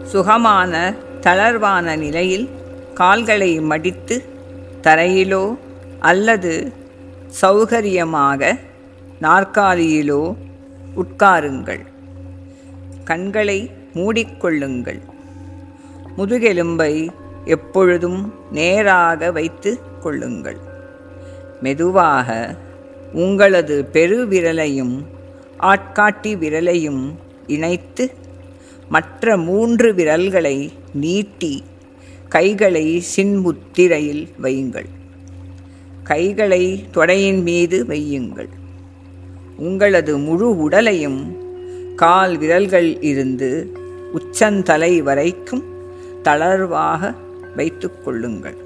சுகமான தளர்வான நிலையில் கால்களை மடித்து தரையிலோ அல்லது சௌகரியமாக நாற்காலியிலோ உட்காருங்கள் கண்களை மூடிக்கொள்ளுங்கள் முதுகெலும்பை எப்பொழுதும் நேராக வைத்து கொள்ளுங்கள் மெதுவாக உங்களது பெருவிரலையும் ஆட்காட்டி விரலையும் இணைத்து மற்ற மூன்று விரல்களை நீட்டி கைகளை சின்முத்திரையில் வையுங்கள் கைகளை தொடையின் மீது வையுங்கள் உங்களது முழு உடலையும் கால் விரல்கள் இருந்து உச்சந்தலை வரைக்கும் தளர்வாக வைத்துக் கொள்ளுங்கள்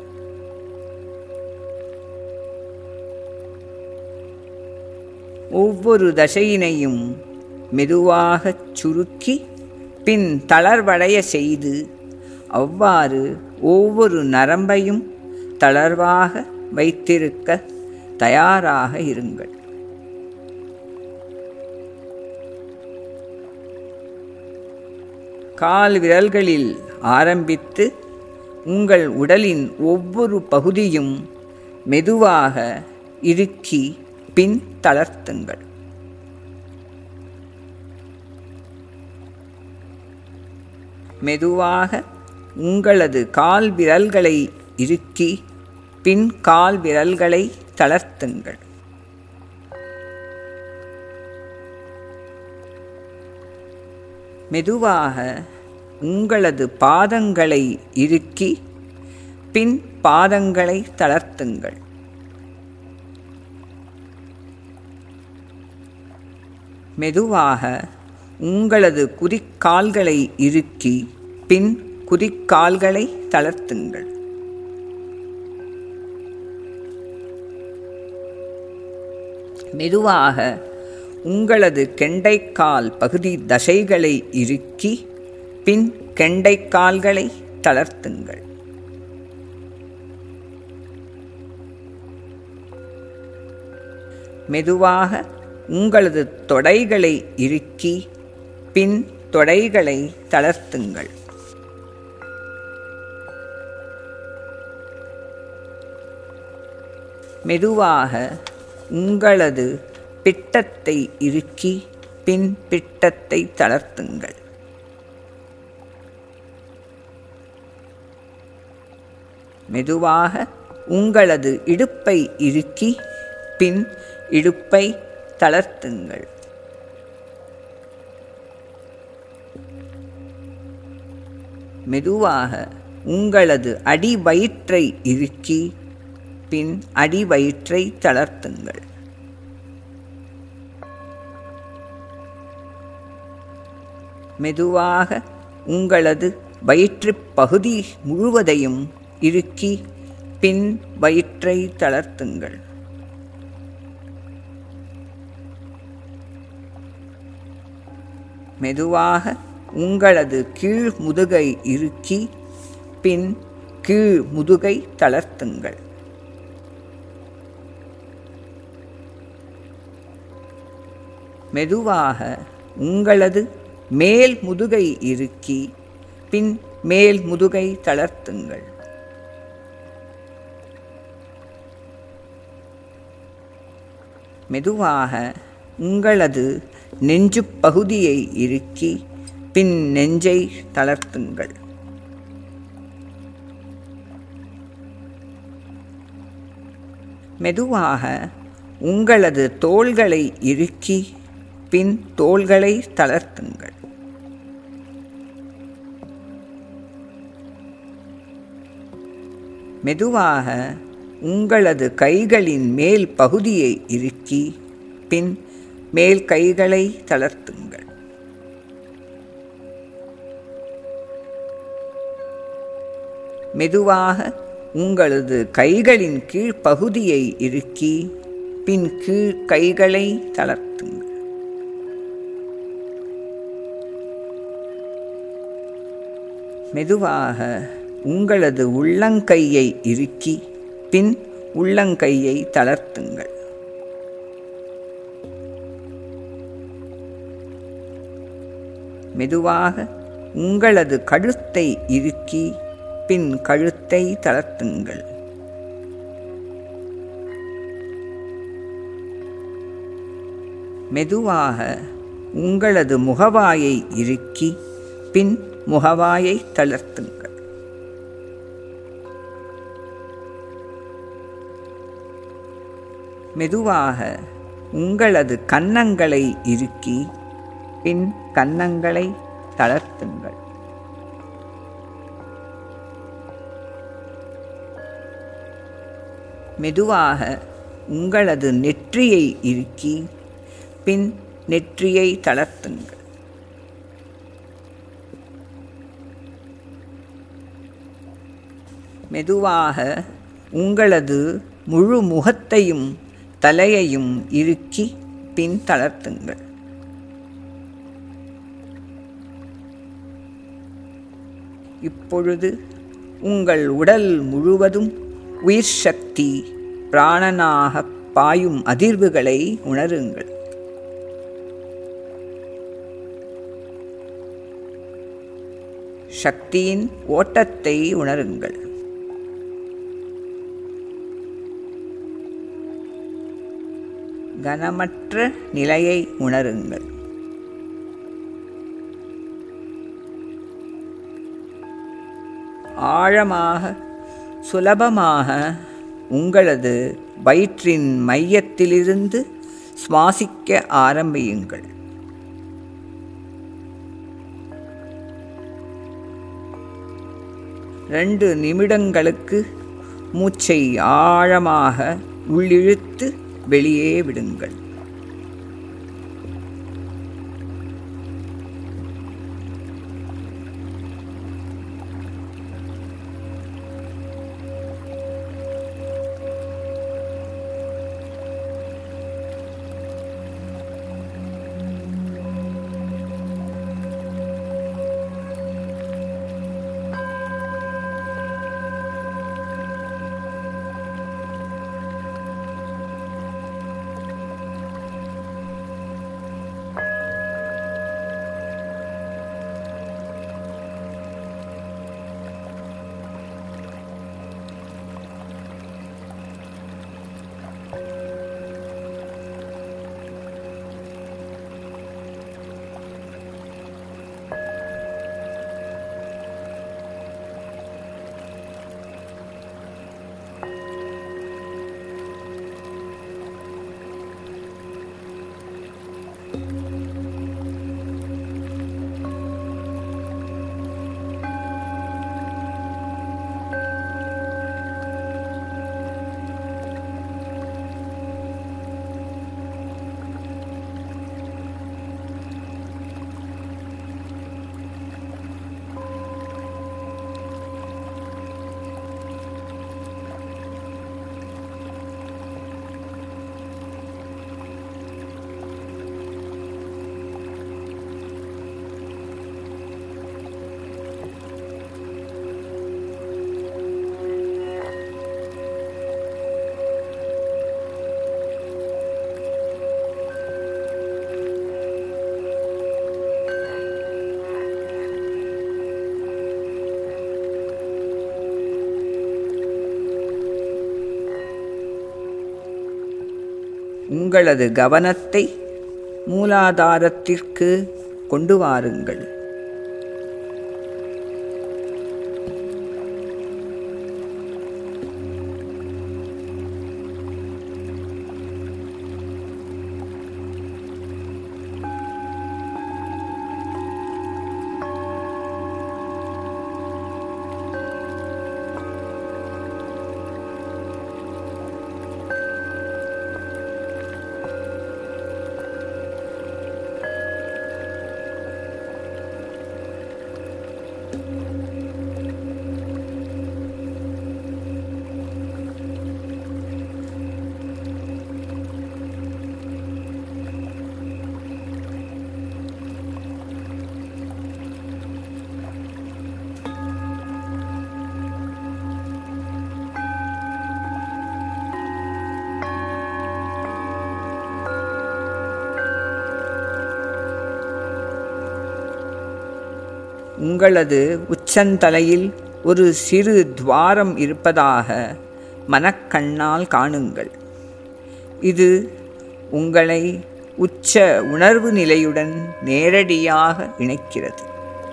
ஒவ்வொரு தசையினையும் மெதுவாகச் சுருக்கி பின் தளர்வடைய செய்து அவ்வாறு ஒவ்வொரு நரம்பையும் தளர்வாக வைத்திருக்க தயாராக இருங்கள் கால் விரல்களில் ஆரம்பித்து உங்கள் உடலின் ஒவ்வொரு பகுதியும் மெதுவாக இறுக்கி பின் தளர்த்துங்கள் மெதுவாக உங்களது கால் விரல்களை இறுக்கி பின் கால் விரல்களை தளர்த்துங்கள் மெதுவாக உங்களது பாதங்களை இறுக்கி பின் பாதங்களை தளர்த்துங்கள் மெதுவாக உங்களது குதிக்கால்களை இறுக்கி பின் குதிக்கால்களை தளர்த்துங்கள் மெதுவாக உங்களது கெண்டைக்கால் பகுதி தசைகளை இறுக்கி பின் கெண்டைக்கால்களை தளர்த்துங்கள் மெதுவாக உங்களது தொடைகளை இறுக்கி பின் தொடைகளை தளர்த்துங்கள் மெதுவாக உங்களது பிட்டத்தை இறுக்கி பின் பிட்டத்தை தளர்த்துங்கள் மெதுவாக உங்களது இடுப்பை இறுக்கி பின் இடுப்பை தளர்த்துங்கள் மெதுவாக உங்களது அடி வயிற்றை இறுக்கி பின் அடி வயிற்றை தளர்த்துங்கள் மெதுவாக உங்களது வயிற்றுப் பகுதி முழுவதையும் இறுக்கி பின் வயிற்றை தளர்த்துங்கள் மெதுவாக உங்களது கீழ் முதுகை இறுக்கி பின் கீழ் முதுகை தளர்த்துங்கள் மெதுவாக உங்களது மேல் முதுகை இறுக்கி பின் மேல் முதுகை தளர்த்துங்கள் மெதுவாக உங்களது நெஞ்சுப் பகுதியை இறுக்கி பின் நெஞ்சை தளர்த்துங்கள் மெதுவாக உங்களது தோள்களை இறுக்கி பின் தோள்களை தளர்த்துங்கள் மெதுவாக உங்களது கைகளின் மேல் பகுதியை இறுக்கி பின் மேல் கைகளை தளர்த்துங்கள் மெதுவாக உங்களது கைகளின் கீழ் பகுதியை இறுக்கி பின் கீழ் கைகளை தளர்த்துங்கள் மெதுவாக உங்களது உள்ளங்கையை இறுக்கி பின் உள்ளங்கையை தளர்த்துங்கள் மெதுவாக உங்களது கழுத்தை இறுக்கி பின் கழுத்தை தளர்த்துங்கள் மெதுவாக உங்களது முகவாயை இறுக்கி பின் முகவாயை தளர்த்துங்கள் மெதுவாக உங்களது கன்னங்களை இறுக்கி பின் கன்னங்களை தளர்த்துங்கள் மெதுவாக உங்களது நெற்றியை இறுக்கி பின் நெற்றியை தளர்த்துங்கள் மெதுவாக உங்களது முழு முகத்தையும் தலையையும் இறுக்கி பின் தளர்த்துங்கள் இப்பொழுது உங்கள் உடல் முழுவதும் உயிர் சக்தி பிராணனாக பாயும் அதிர்வுகளை உணருங்கள் சக்தியின் ஓட்டத்தை உணருங்கள் கனமற்ற நிலையை உணருங்கள் ஆழமாக சுலபமாக உங்களது வயிற்றின் மையத்திலிருந்து சுவாசிக்க ஆரம்பியுங்கள் ரெண்டு நிமிடங்களுக்கு மூச்சை ஆழமாக உள்ளிழுத்து வெளியே விடுங்கள் உங்களது கவனத்தை மூலாதாரத்திற்கு கொண்டு வாருங்கள் உங்களது உச்சந்தலையில் ஒரு சிறு துவாரம் இருப்பதாக மனக்கண்ணால் காணுங்கள் இது உங்களை உச்ச உணர்வு நிலையுடன் நேரடியாக இணைக்கிறது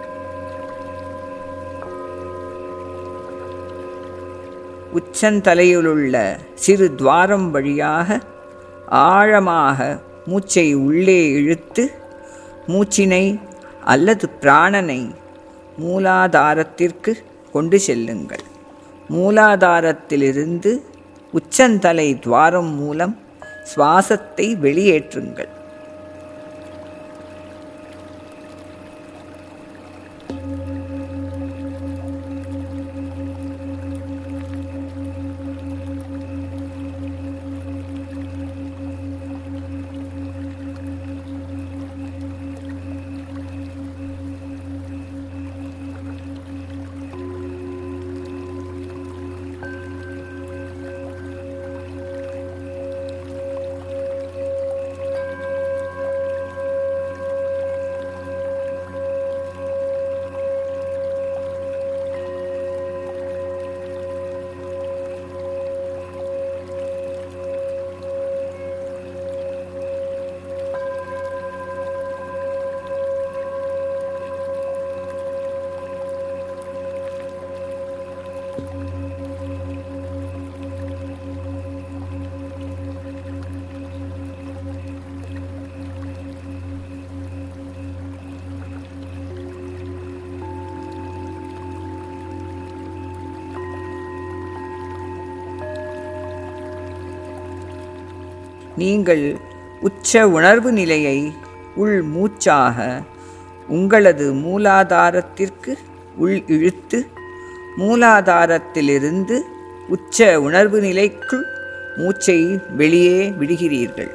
உச்சந்தலையிலுள்ள சிறு துவாரம் வழியாக ஆழமாக மூச்சை உள்ளே இழுத்து மூச்சினை அல்லது பிராணனை மூலாதாரத்திற்கு கொண்டு செல்லுங்கள் மூலாதாரத்திலிருந்து உச்சந்தலை துவாரம் மூலம் சுவாசத்தை வெளியேற்றுங்கள் நீங்கள் உச்ச உணர்வு நிலையை உள் மூச்சாக உங்களது மூலாதாரத்திற்கு உள் இழுத்து மூலாதாரத்திலிருந்து உச்ச உணர்வு நிலைக்குள் மூச்சை வெளியே விடுகிறீர்கள்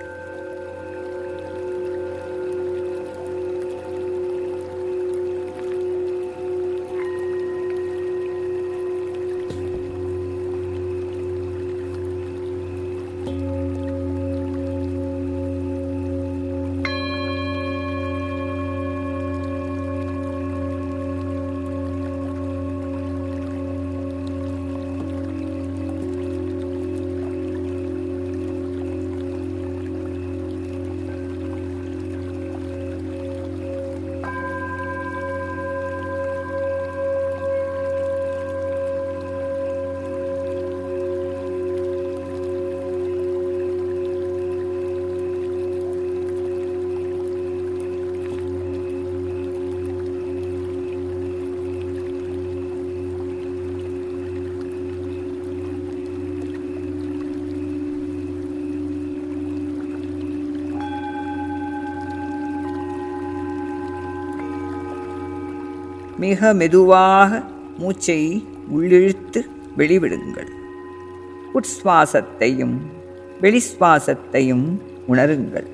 மிக மெதுவாக மூச்சை உள்ளிழுத்து வெளிவிடுங்கள் உட்சுவாசத்தையும் வெளிசுவாசத்தையும் உணருங்கள்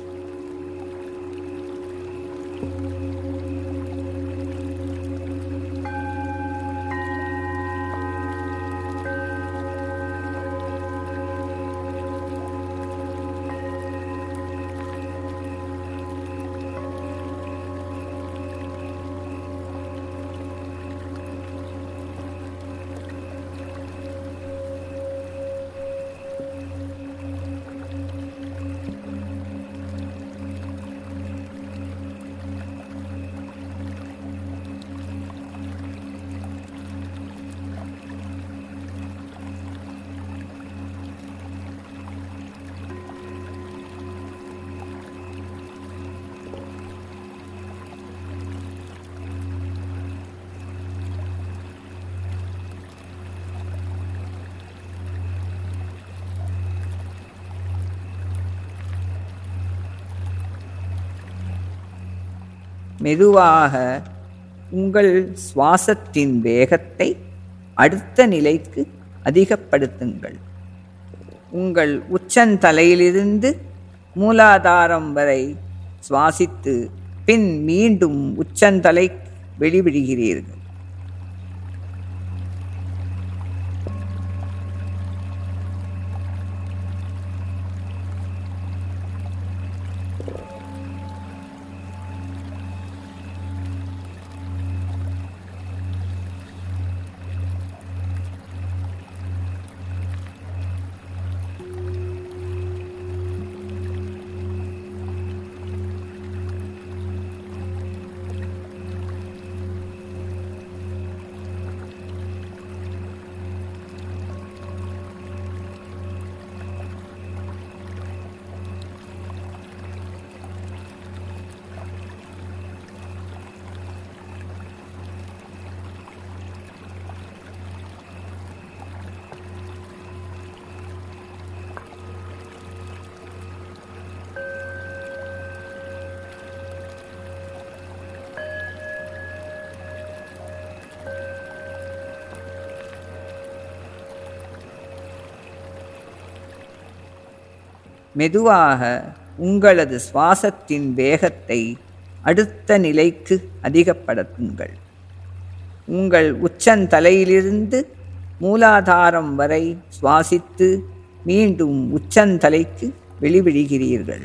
மெதுவாக உங்கள் சுவாசத்தின் வேகத்தை அடுத்த நிலைக்கு அதிகப்படுத்துங்கள் உங்கள் உச்சந்தலையிலிருந்து மூலாதாரம் வரை சுவாசித்து பின் மீண்டும் உச்சந்தலை வெளிவிடுகிறீர்கள் மெதுவாக உங்களது சுவாசத்தின் வேகத்தை அடுத்த நிலைக்கு அதிகப்படுத்துங்கள் உங்கள் உச்சந்தலையிலிருந்து மூலாதாரம் வரை சுவாசித்து மீண்டும் உச்சந்தலைக்கு வெளிவிடுகிறீர்கள்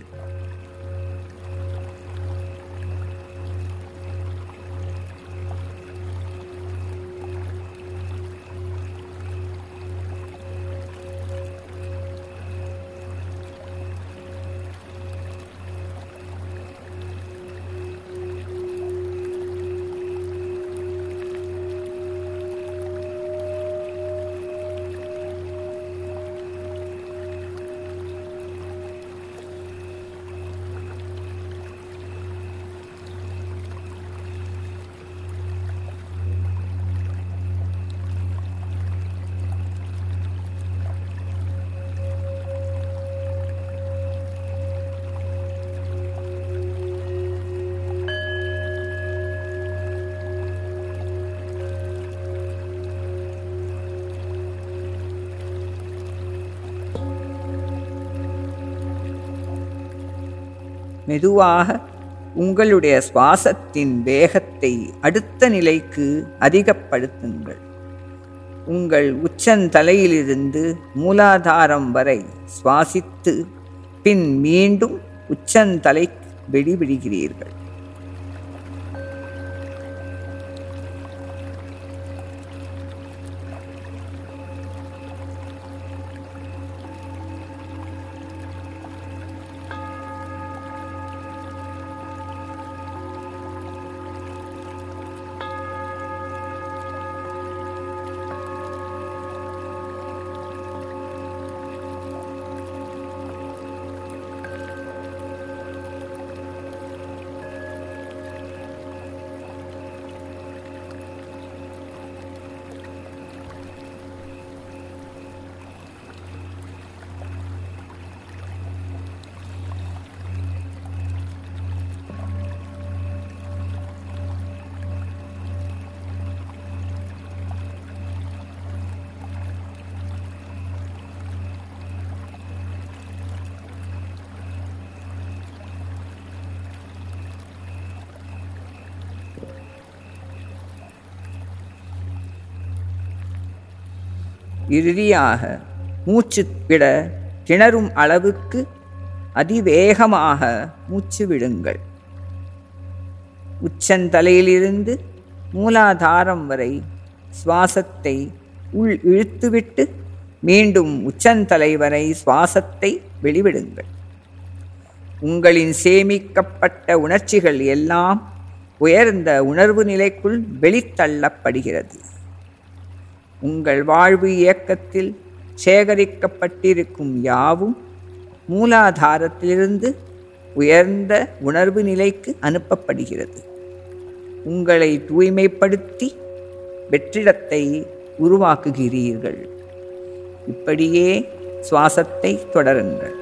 மெதுவாக உங்களுடைய சுவாசத்தின் வேகத்தை அடுத்த நிலைக்கு அதிகப்படுத்துங்கள் உங்கள் உச்சந்தலையிலிருந்து மூலாதாரம் வரை சுவாசித்து பின் மீண்டும் உச்சந்தலை வெளிவிடுகிறீர்கள் இறுதியாக மூச்சு விட திணறும் அளவுக்கு அதிவேகமாக மூச்சு விடுங்கள் உச்சந்தலையிலிருந்து மூலாதாரம் வரை சுவாசத்தை உள் இழுத்துவிட்டு மீண்டும் உச்சந்தலை வரை சுவாசத்தை வெளிவிடுங்கள் உங்களின் சேமிக்கப்பட்ட உணர்ச்சிகள் எல்லாம் உயர்ந்த உணர்வு நிலைக்குள் வெளித்தள்ளப்படுகிறது உங்கள் வாழ்வு இயக்கத்தில் சேகரிக்கப்பட்டிருக்கும் யாவும் மூலாதாரத்திலிருந்து உயர்ந்த உணர்வு நிலைக்கு அனுப்பப்படுகிறது உங்களை தூய்மைப்படுத்தி வெற்றிடத்தை உருவாக்குகிறீர்கள் இப்படியே சுவாசத்தை தொடருங்கள்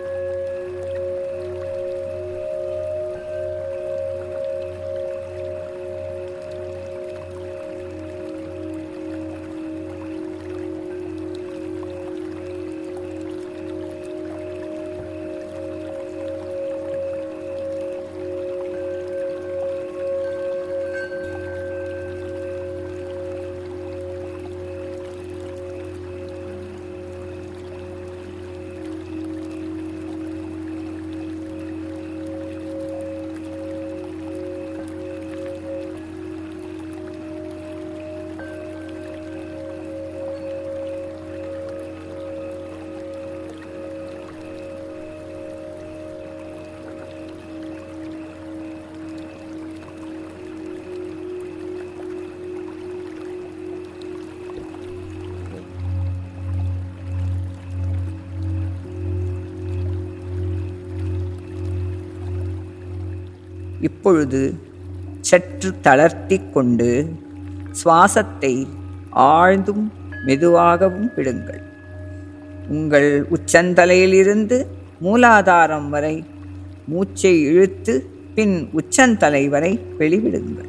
இப்பொழுது சற்று தளர்த்தி கொண்டு சுவாசத்தை ஆழ்ந்தும் மெதுவாகவும் விடுங்கள் உங்கள் உச்சந்தலையிலிருந்து மூலாதாரம் வரை மூச்சை இழுத்து பின் உச்சந்தலை வரை வெளிவிடுங்கள்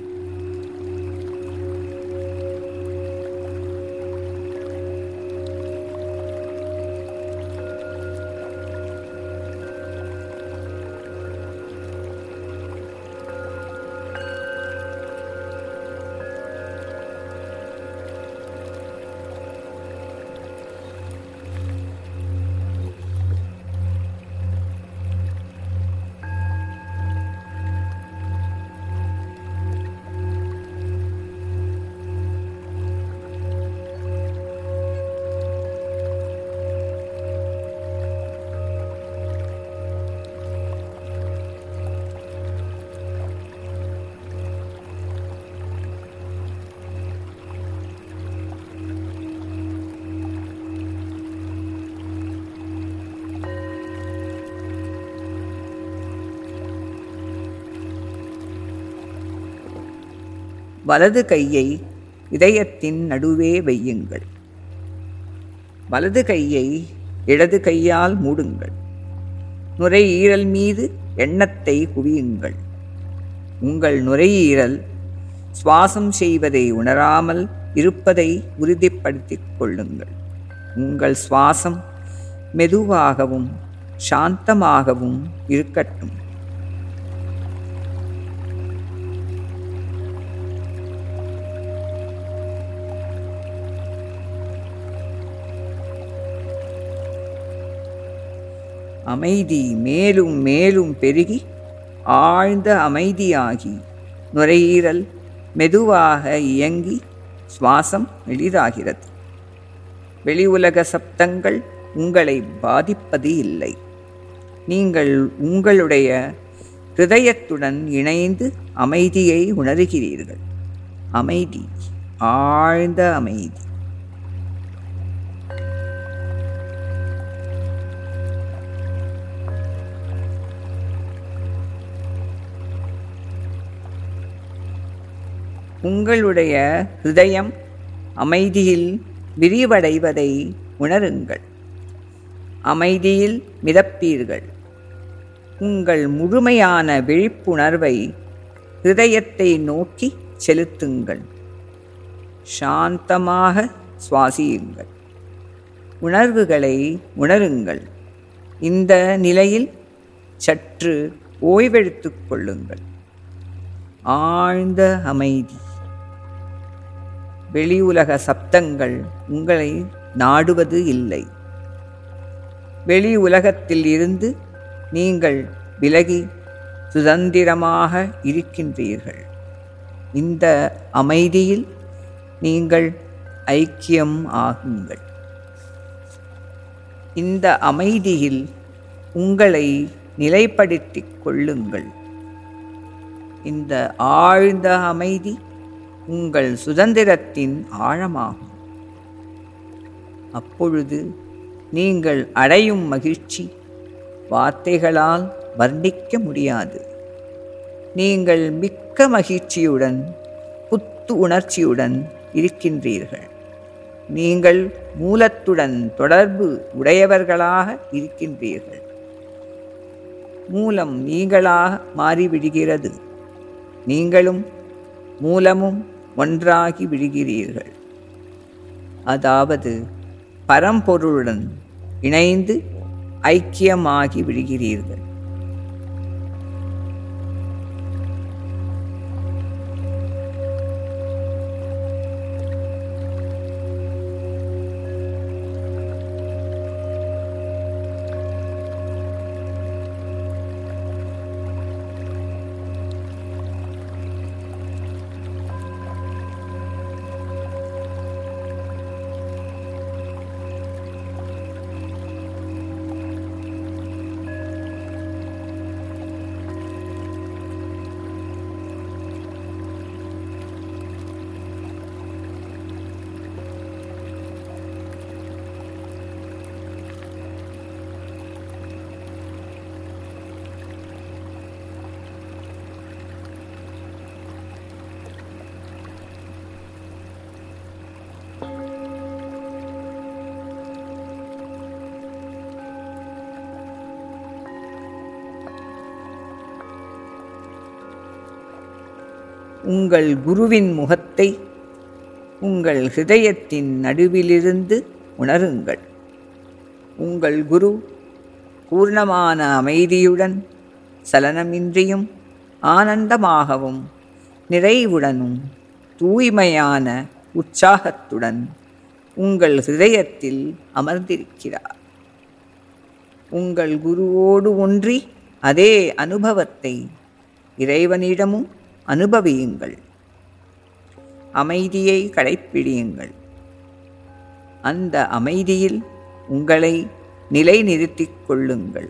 வலது கையை இதயத்தின் நடுவே வையுங்கள் வலது கையை இடது கையால் மூடுங்கள் நுரையீரல் மீது எண்ணத்தை குவியுங்கள் உங்கள் நுரையீரல் சுவாசம் செய்வதை உணராமல் இருப்பதை உறுதிப்படுத்திக் கொள்ளுங்கள் உங்கள் சுவாசம் மெதுவாகவும் சாந்தமாகவும் இருக்கட்டும் அமைதி மேலும் மேலும் பெருகி ஆழ்ந்த அமைதியாகி நுரையீரல் மெதுவாக இயங்கி சுவாசம் எளிதாகிறது வெளி உலக சப்தங்கள் உங்களை பாதிப்பது இல்லை நீங்கள் உங்களுடைய ஹிருதயத்துடன் இணைந்து அமைதியை உணர்கிறீர்கள் அமைதி ஆழ்ந்த அமைதி உங்களுடைய ஹிருதயம் அமைதியில் விரிவடைவதை உணருங்கள் அமைதியில் மிதப்பீர்கள் உங்கள் முழுமையான விழிப்புணர்வை ஹிருதயத்தை நோக்கி செலுத்துங்கள் சாந்தமாக சுவாசியுங்கள் உணர்வுகளை உணருங்கள் இந்த நிலையில் சற்று ஓய்வெடுத்துக் கொள்ளுங்கள் ஆழ்ந்த அமைதி வெளி உலக சப்தங்கள் உங்களை நாடுவது இல்லை வெளி உலகத்தில் இருந்து நீங்கள் விலகி சுதந்திரமாக இருக்கின்றீர்கள் இந்த அமைதியில் நீங்கள் ஐக்கியம் ஆகுங்கள் இந்த அமைதியில் உங்களை நிலைப்படுத்திக் கொள்ளுங்கள் இந்த ஆழ்ந்த அமைதி உங்கள் சுதந்திரத்தின் ஆழமாகும் அப்பொழுது நீங்கள் அடையும் மகிழ்ச்சி வார்த்தைகளால் வர்ணிக்க முடியாது நீங்கள் மிக்க மகிழ்ச்சியுடன் புத்து உணர்ச்சியுடன் இருக்கின்றீர்கள் நீங்கள் மூலத்துடன் தொடர்பு உடையவர்களாக இருக்கின்றீர்கள் மூலம் நீங்களாக மாறிவிடுகிறது நீங்களும் மூலமும் ஒன்றாகி விடுகிறீர்கள் அதாவது பரம்பொருளுடன் இணைந்து ஐக்கியமாகி விடுகிறீர்கள் உங்கள் குருவின் முகத்தை உங்கள் ஹிருதயத்தின் நடுவிலிருந்து உணருங்கள் உங்கள் குரு பூர்ணமான அமைதியுடன் சலனமின்றியும் ஆனந்தமாகவும் நிறைவுடனும் தூய்மையான உற்சாகத்துடன் உங்கள் ஹிருதயத்தில் அமர்ந்திருக்கிறார் உங்கள் குருவோடு ஒன்றி அதே அனுபவத்தை இறைவனிடமும் அனுபவியுங்கள் அமைதியை கடைப்பிடியுங்கள் அந்த அமைதியில் உங்களை நிலைநிறுத்திக் கொள்ளுங்கள்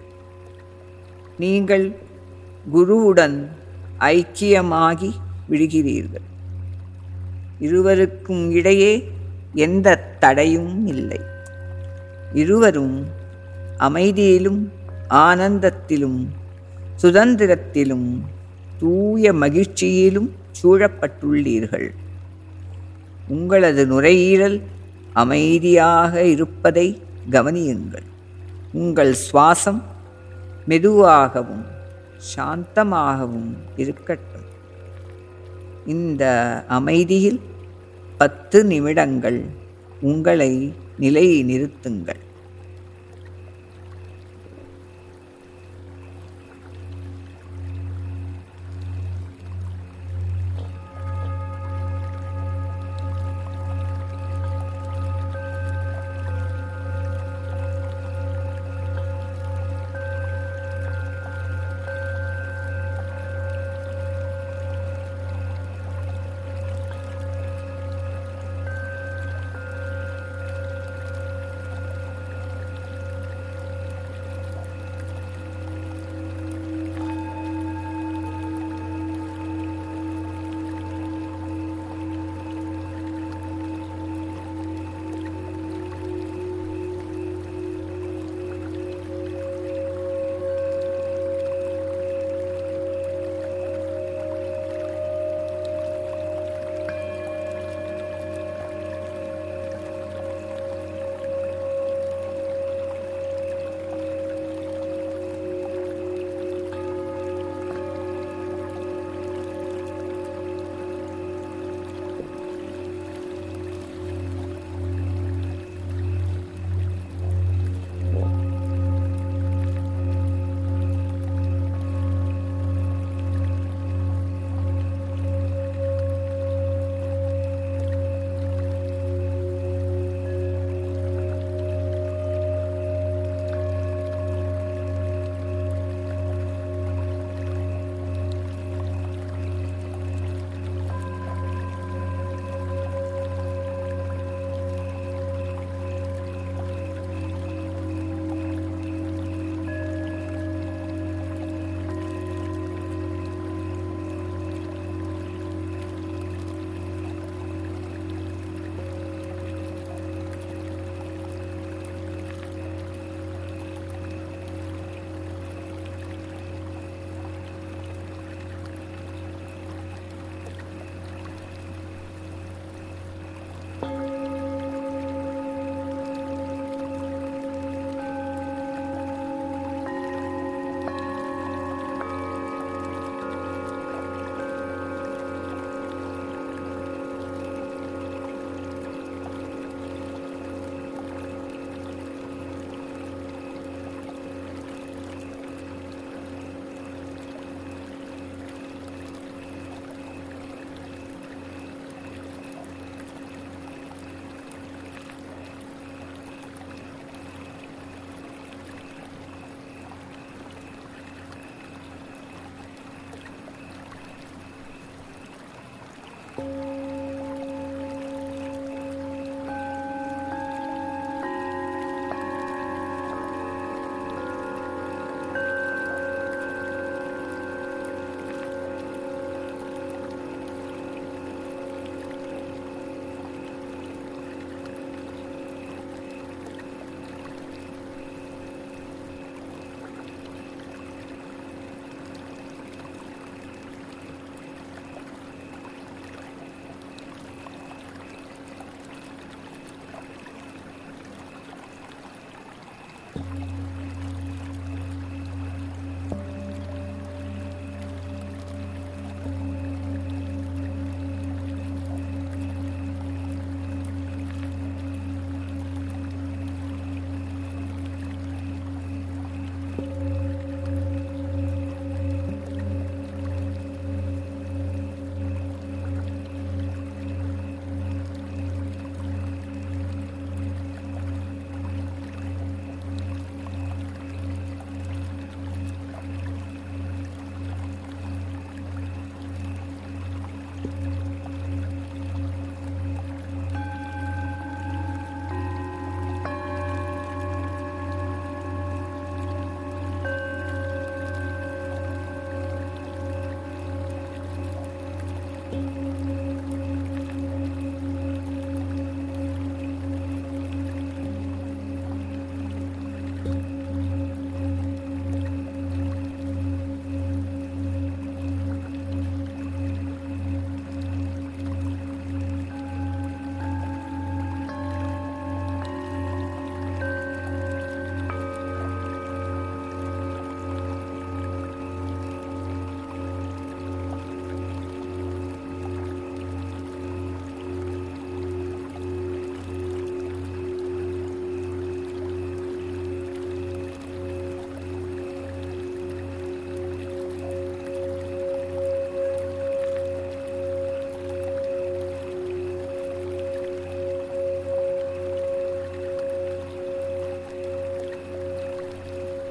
நீங்கள் குருவுடன் ஐக்கியமாகி விடுகிறீர்கள் இருவருக்கும் இடையே எந்த தடையும் இல்லை இருவரும் அமைதியிலும் ஆனந்தத்திலும் சுதந்திரத்திலும் தூய மகிழ்ச்சியிலும் சூழப்பட்டுள்ளீர்கள் உங்களது நுரையீரல் அமைதியாக இருப்பதை கவனியுங்கள் உங்கள் சுவாசம் மெதுவாகவும் சாந்தமாகவும் இருக்கட்டும் இந்த அமைதியில் பத்து நிமிடங்கள் உங்களை நிலை நிறுத்துங்கள்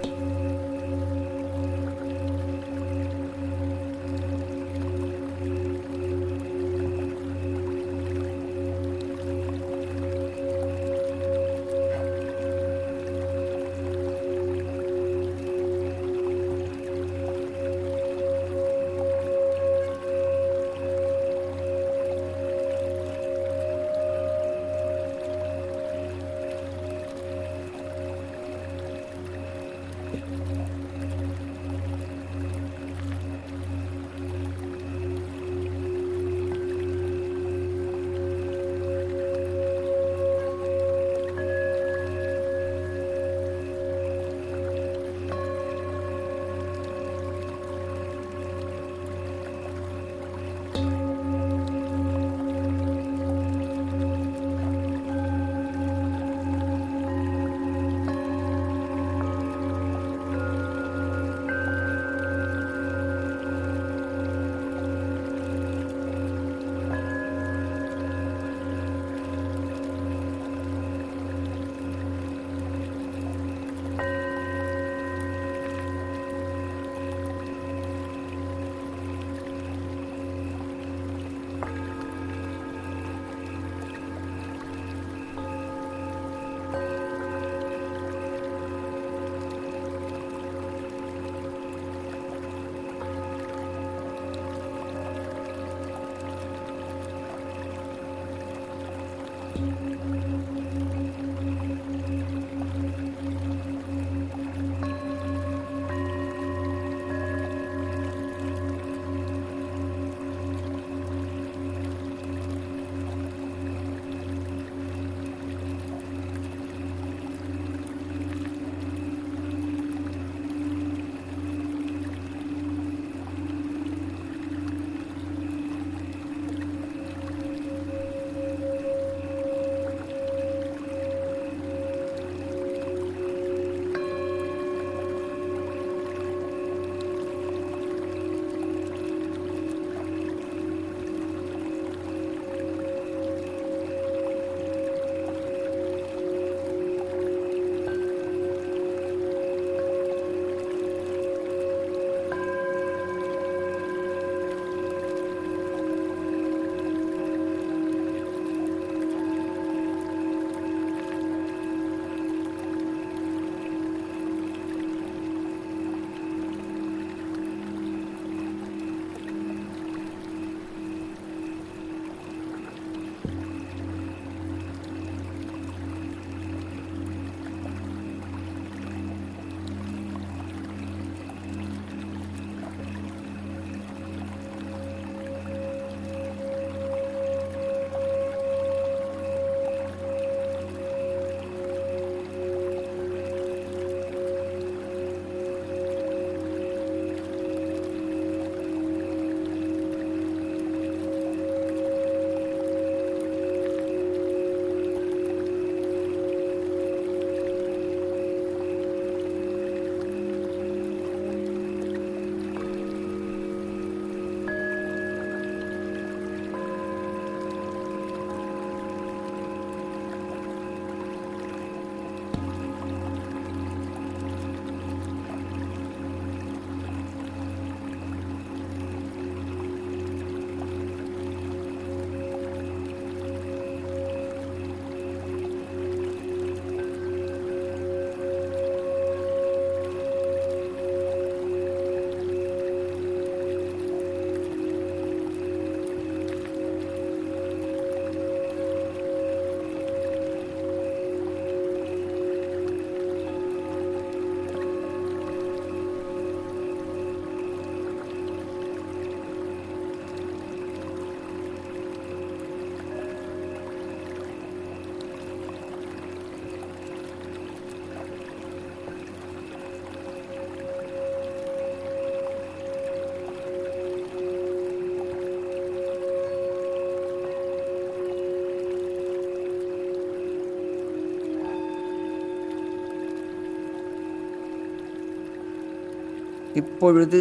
இப்பொழுது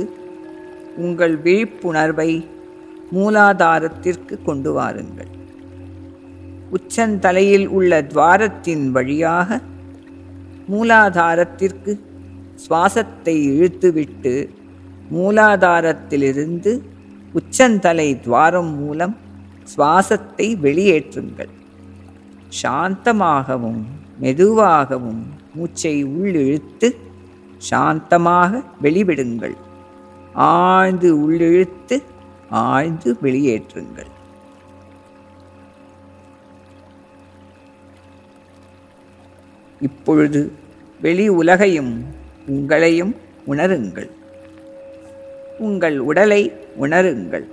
உங்கள் விழிப்புணர்வை மூலாதாரத்திற்கு கொண்டு வாருங்கள் உச்சந்தலையில் உள்ள துவாரத்தின் வழியாக மூலாதாரத்திற்கு சுவாசத்தை இழுத்துவிட்டு மூலாதாரத்திலிருந்து உச்சந்தலை துவாரம் மூலம் சுவாசத்தை வெளியேற்றுங்கள் சாந்தமாகவும் மெதுவாகவும் மூச்சை உள்ளிழுத்து சாந்தமாக வெளிவிடுங்கள் ஆழ்ந்து உள்ளிழுத்து ஆழ்ந்து வெளியேற்றுங்கள் இப்பொழுது வெளி உலகையும் உங்களையும் உணருங்கள் உங்கள் உடலை உணருங்கள்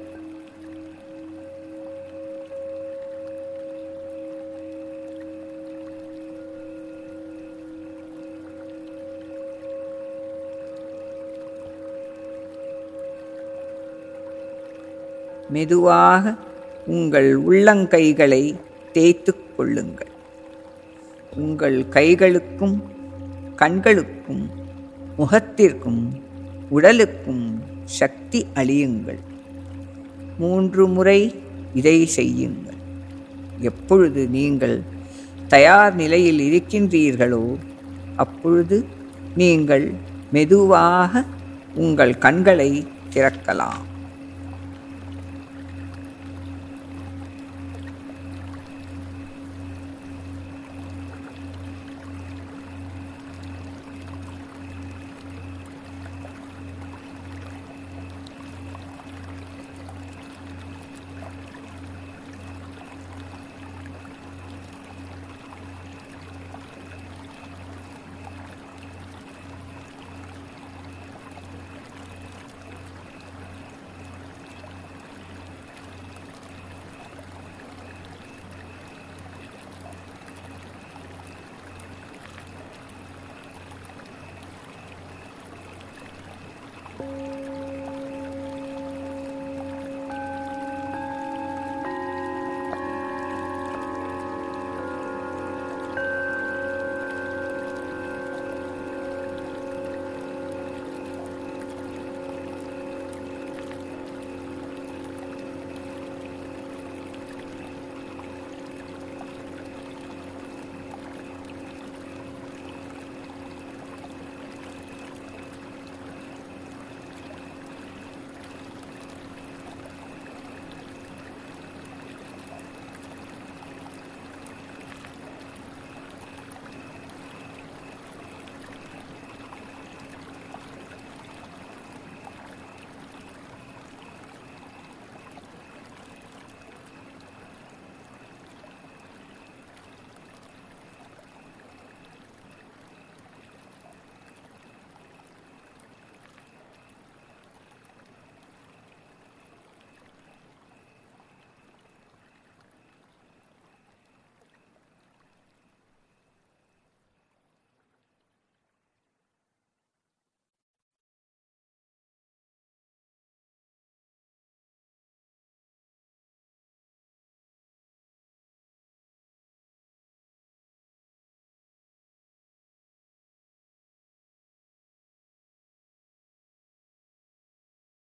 மெதுவாக உங்கள் உள்ளங்கைகளை தேய்த்து கொள்ளுங்கள் உங்கள் கைகளுக்கும் கண்களுக்கும் முகத்திற்கும் உடலுக்கும் சக்தி அழியுங்கள் மூன்று முறை இதை செய்யுங்கள் எப்பொழுது நீங்கள் தயார் நிலையில் இருக்கின்றீர்களோ அப்பொழுது நீங்கள் மெதுவாக உங்கள் கண்களை திறக்கலாம்